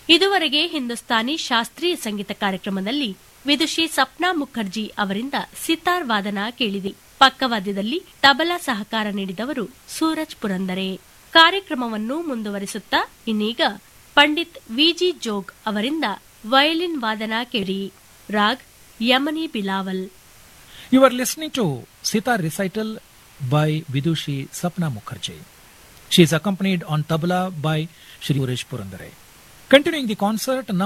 ಇದುವರೆಗೆ ಹಿಂದೂಸ್ತಾನಿ ಶಾಸ್ತ್ರೀಯ ಸಂಗೀತ ಕಾರ್ಯಕ್ರಮದಲ್ಲಿ ವಿದುಷಿ ಸಪ್ನಾ ಮುಖರ್ಜಿ ಅವರಿಂದ ಸಿತಾರ್ ವಾದನ ಕೇಳಿದೆ ಪಕ್ಕವಾದ್ಯದಲ್ಲಿ ತಬಲಾ ಸಹಕಾರ ನೀಡಿದವರು ಸೂರಜ್ ಪುರಂದರೆ ಕಾರ್ಯಕ್ರಮವನ್ನು ಮುಂದುವರಿಸುತ್ತಾ ಇನ್ನೀಗ ಪಂಡಿತ್ ವಿಜಿ ಜೋಗ್ ಅವರಿಂದ ವಯಲಿನ್ ವಾದನ ಕೇಳಿ Raag Yamani Bilawal You are listening to Sitar recital by Vidushi Sapna Mukherjee. She is accompanied on tabla by Shri Uresh Purandare. Continuing the concert, now